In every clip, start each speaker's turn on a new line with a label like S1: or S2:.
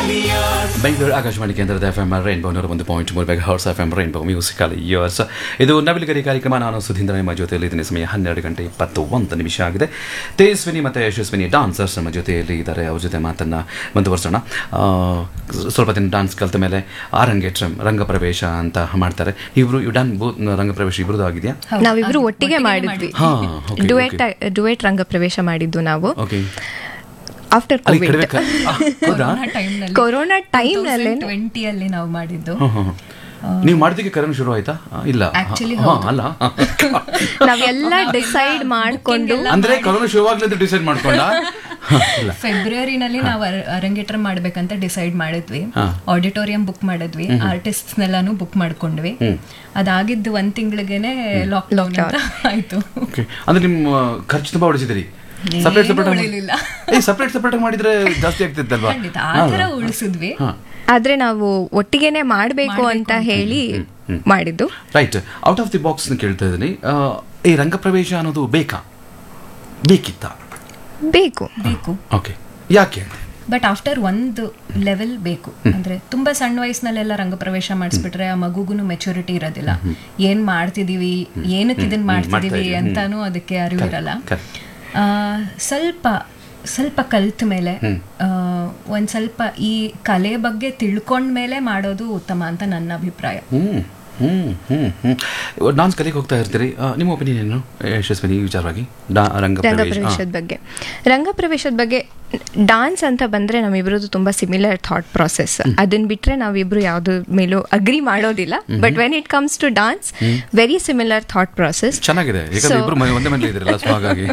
S1: Years
S2: Bengaluru Akashvani ಕೇಂದ್ರದ F M rainbow ನೂರ ಒಂದು ಪಾಯಿಂಟ್ ಮೂರು ಬೇಗ hours F M rainbow musical years ಇದು ನವಿಲುಗರಿ ಕಾರ್ಯಕ್ರಮ ನಾನು ಸುಧೀಂದ್ರ ನಿಮ್ಮ ಜೊತೆಯಲ್ಲಿ ಇದ್ದೀನಿ ಸಮಯ ಹನ್ನೆರಡು ಗಂಟೆ ಇಪ್ಪತ್ತು ಒಂದು ನಿಮಿಷ ಆಗಿದೆ ತೇಜಸ್ವಿನಿ ಮತ್ತು ಯಶಸ್ವಿನಿ ಡಾನ್ಸರ್ಸ್ ನಮ್ಮ ಜೊತೆಯಲ್ಲಿ ಇದ್ದಾರೆ ಅವ್ರ ಜೊತೆ ಮಾತನ್ನು ಮುಂದುವರಿಸೋಣ ಆ, ಸ್ವಲ್ಪ ದಿನ ಡಾನ್ಸ್ ಕಲಿತ ಮೇಲೆ ಅರಂಗೇಟ್ರ ರಂಗಪ್ರವೇಶ ಅಂತ ಮಾಡ್ತಾರೆ ಇವರು ಡಾನ್ ಬೂ ರಂಗಪ್ರವೇಶ ಇಬ್ರದ್ದು ಆಗಿದೆಯಾ
S3: ನಾವಿಬ್ರು ಒಟ್ಟಿಗೆ ಮಾಡಿದ್ವಿ
S2: ಹಾ ಓಕೆ
S3: ಡುಯೆಟ್ ಡುಯೆಟ್ ರಂಗ ಪ್ರವೇಶ ಮಾಡಿದ್ದು ನಾವು
S2: ಓಕೆ
S3: ಆಫ್ಟರ್
S2: ಅಲ್ಲಿ
S3: ಕೋವಿಡ್
S2: ಕಡಿಮೆ ಕ- ಆ, ಹೌದಾ
S3: ಕೊರೋನಾ ಟೈಮ್ ನಲ್ಲಿ
S4: ಟ್ವೆಂಟಿಯಲ್ಲಿ ನಾವು ಮಾಡಿದ್ದು
S2: ಹ್ಮ್, ಹ್ಮ್, ಹ್ಮ್. ನೀವು ಮಾಡಿದಕ್ಕೆ ಕರೋನಾ ಶುರು ಆಯ್ತಾ ಆ, ಇಲ್ಲ
S4: Actually
S2: ಹಾ, ಅಲ್ಲ
S3: ನಾವೆಲ್ಲ ಡಿಸೈಡ್ ಮಾಡ್ಕೊಂಡು
S2: ಅಂದ್ರೆ ಕರೋನಾ ಶುರುವಾಗ್ಲಿಂದ ಡಿಸೈಡ್ ಮಾಡ್ಕೊಂಡ ಇಲ್ಲ
S4: ಫೆಬ್ರವರಿನಲ್ಲಿ ನಾವು ಅರ- ಅರಂಗೇಟ್ರ ಮಾಡ್ಬೇಕಂತ ಡಿಸೈಡ್ ಮಾಡಿದ್ವಿ
S2: ಹಾ.
S4: ಆಡಿಟೋರಿಯಂ ಬುಕ್ ಮಾಡಿದ್ವಿ ಆರ್ಟಿಸ್ಟ್ನೆಲ್ಲಾನು ಬುಕ್ ಮಾಡ್ಕೊಂಡ್ವಿ ಅದಾಗಿದ್ದು ಒಂದ್ ತಿಂಗಳಿಗೆನೆ ಲಾಕ್ಡೌನ್ ಅಂತ ಆಯ್ತು
S2: ಓಕೆ ಅಂದ್ರೆ ನಿಮ್ಮ ಖರ್ಚು ತುಂಬಾ ಉಳಿಸಿದಿರಿ ಸಪ್ರೇಟ್
S4: ಏನೂ
S2: ಸಪ್ರೇಟ್
S4: ಉಳಿಲಿಲ್ಲ.
S2: ಏ ಸಪ್ರೇಟ್ ಸಪ್ರೇಟ್ ಮಾಡಿದ್ರೆ ಜಾಸ್ತಿ ಆಗ್ತಿತ್ತಲ್ವಾ
S4: ಖಂಡಿತ ಆ ತರ ಉಳಿಸಿದ್ವಿ
S3: ಆದ್ರೆ ನಾವು ಒಟ್ಟಿಗೆನೆ ಮಾಡ್ಬೇಕು ಅಂತ ಹೇಳಿ ಮಾಡಿದ್ದು
S2: right out of the box ಕೇಳ್ತಾ ಇದ್ದೀನಿ ಆ, ಈ ರಂಗಪ್ರವೇಶ ಅನ್ನೋದು ಬೇಕಾ ಬೇಕಿತ್ತ
S3: ಬೇಕು
S4: ಬೇಕು
S2: ಓಕೆ ಯಾಕೆ
S4: ಬಟ್ ಆಫ್ಟರ್ ಒಂದು ಲೆವೆಲ್ ಬೇಕು ಅಂದ್ರೆ ತುಂಬಾ ಸಣ್ಣ ವಯಸ್ಸಿನಲ್ಲೆಲ್ಲ ರಂಗಪ್ರವೇಶ ಮಾಡಿಸ್ಬಿಟ್ರೆ ಆ ಮಗುಗೂ ಮೆಚುರಿಟಿ ಇರೋದಿಲ್ಲ ಏನ್ ಮಾಡ್ತಿದೀವಿ ಏನಕ್ಕೆ ಇದನ್ನ ಮಾಡ್ತಿದೀವಿ ಅಂತಾನು ಅದಕ್ಕೆ ಅರಿವು ಇರಲ್ಲ
S2: correct.
S4: ಆ, ಸ್ವಲ್ಪ ಸ್ವಲ್ಪ ಕಲ್ತ ಮೇಲೆ ಆ, ಒಂದ್ ಸ್ವಲ್ಪ ಈ ಕಲೆ ಬಗ್ಗೆ ತಿಳ್ಕೊಂಡ್ಮೇಲೆ ಮಾಡೋದು ಉತ್ತಮ ಅಂತ ನನ್ನ ಅಭಿಪ್ರಾಯ
S2: ಹ್ಮ್ ಹ್ಮ್ ಹ್ಮ್ ಹ್ಮ್ ಡಾನ್ಸ್ ಕಲಿಗೆ ಹೋಗ್ತಾ ಇರ್ತೀರಿ ಆ, ನಿಮ್ಮ ಒಪಿನಿಯನ್ ಏನು ಯಶಸ್ವಿನಿ ಈ ವಿಚಾರವಾಗಿ ಡಾ- ರಂಗಪ್ರವೇಶ
S3: ರಂಗಪ್ರವೇಶದ ಬಗ್ಗೆ ರಂಗಪ್ರವೇಶದ ಬಗ್ಗೆ ಡಾನ್ಸ್ ಅಂತ ಬಂದ್ರೆ ನಮ್ಮಿಬ್ರದ್ದು ತುಂಬಾ ಸಿಮಿಲರ್ ಥಾಟ್ ಪ್ರಾಸೆಸ್ ಅದನ್ನ ಬಿಟ್ರೆ ನಾವಿಬ್ರು ಯಾವ್ದು ಮೇಲೂ ಅಗ್ರಿ ಮಾಡೋದಿಲ್ಲ but when it comes to dance very similar thought process
S2: ಚೆನ್ನಾಗಿದೆ ಯಾಕಂದ್ರೆ
S3: So-
S2: ಇಬ್ರು ಮನೆ ಒಂದೇ ಮನೇಲಿ ಇದ್ರಲ್ಲ ಸೊ ಹಾಗಾಗಿ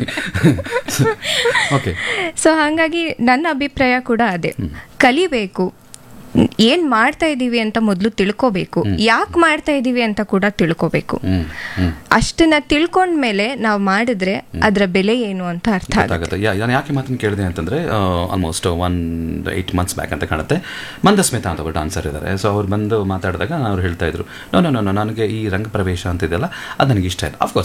S2: ಓಕೆ
S3: ಸೊ ಹಾಗಾಗಿ ನನ್ನ ಅಭಿಪ್ರಾಯ ಕೂಡ ಅದೇ ಕಲಿಬೇಕು ಏನ್ ಮಾಡ್ತಾ ಇದೀವಿ ಅಂತ ಮೊದಲು ತಿಳ್ಕೋಬೇಕು ಯಾಕೆ ಮಾಡ್ತಾ ಇದೀವಿ ಅಂತ ಕೂಡ ತಿಳ್ಕೋಬೇಕು
S2: ಹ್ಮ್ ಹ್ಮ್
S3: ಅಷ್ಟನ್ನ ತಿಳ್ಕೊಂಡ್ಮೇಲೆ ನಾವು ಮಾಡಿದ್ರೆ ಅದರ ಬೆಲೆ ಏನು ಅಂತ ಅರ್ಥ ಆಗುತ್ತೆ
S2: ಗೊತ್ತಾಗುತ್ತೆ ಯಾ ನಾನು ಯಾಕೆ ಮಾತನ್ನು ಕೇಳಿದೆ ಅಂತಂದರೆ almost one eight months back ಅಂತ ಕಾಣುತ್ತೆ ಮಂದಸ್ಮಿತಾ ಅಂತ ಒಬ್ಬರು ಡಾನ್ಸರ್ ಇದ್ದಾರೆ ಸೊ ಅವ್ರು ಬಂದು ಮಾತಾಡಿದಾಗ ಅವ್ರು ಹೇಳ್ತಾ ಇದ್ರು ನೋ ನೋ ನೋ ನನಗೆ ಈ ರಂಗಪ್ರವೇಶ ಅಂತ ಇದೆಯಲ್ಲ ಅದು ನನಗೆ ಇಷ್ಟ ಇಲ್ಲ ಅಫ್ಕೋರ್ಸ್